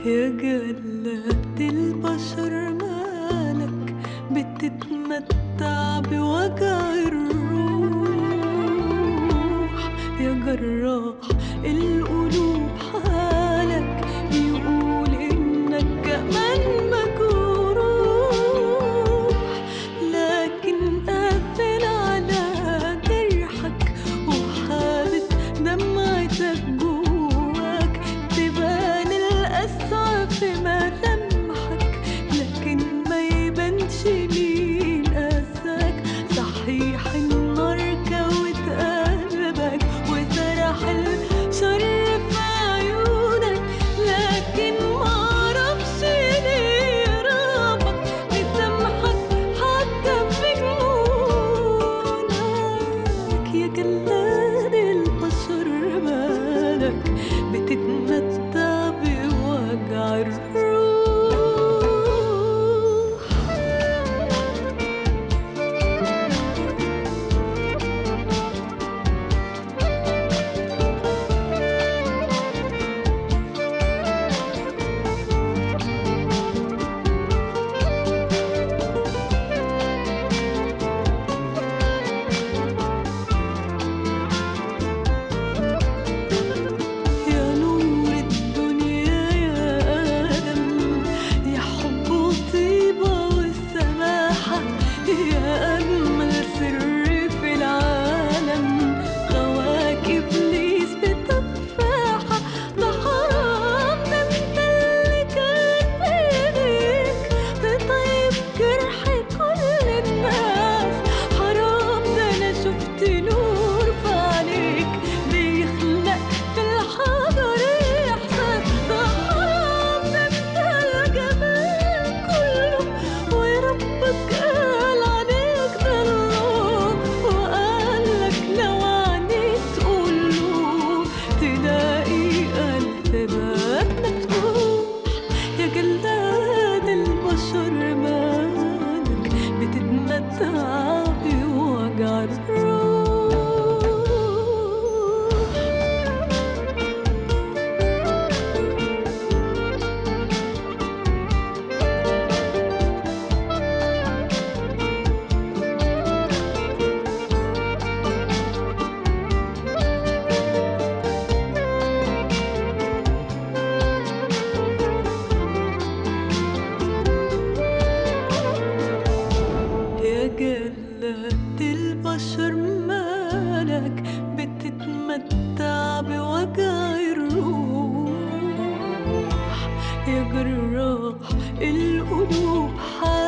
يا جلاد البشر مالك بتتمتع بوجع الروح يا جراح القلوب حالك بيقول انك كمان مجروح لكن قافل على جرحك وحابس دمعتك جواك تبان القسوة في ملامحك لكن ما يبانش مين قاساك صحيح النار كوت قلبك وسرح الشر في عيونك لكن معرفش ليه ربك مسامحك حتى في جنونك يا جلاد البشر مالك بتتمتع بوجع الروح يا نور الدنيا يا آدم يا حب وطيبة والسماحة يا أجمل سر في العالم غواك إبليس بتفاحة ده حرام ده انت اللي كان بإيديك تطيب جرح كل الناس حرام ده أنا شفت نور في عينيك بيخلق في الحجر إحساس ده حرام ده انت الجمال كله وربك قال عليك ضله وقالك لو عنيت تقوله تلاقي قلب باب مفتوح يا جلاد البشر مالك بتتمتع بوجع الروح يا جلاد البشر مالك بتتمتع بوجع الروح يا جراح القلوب حالك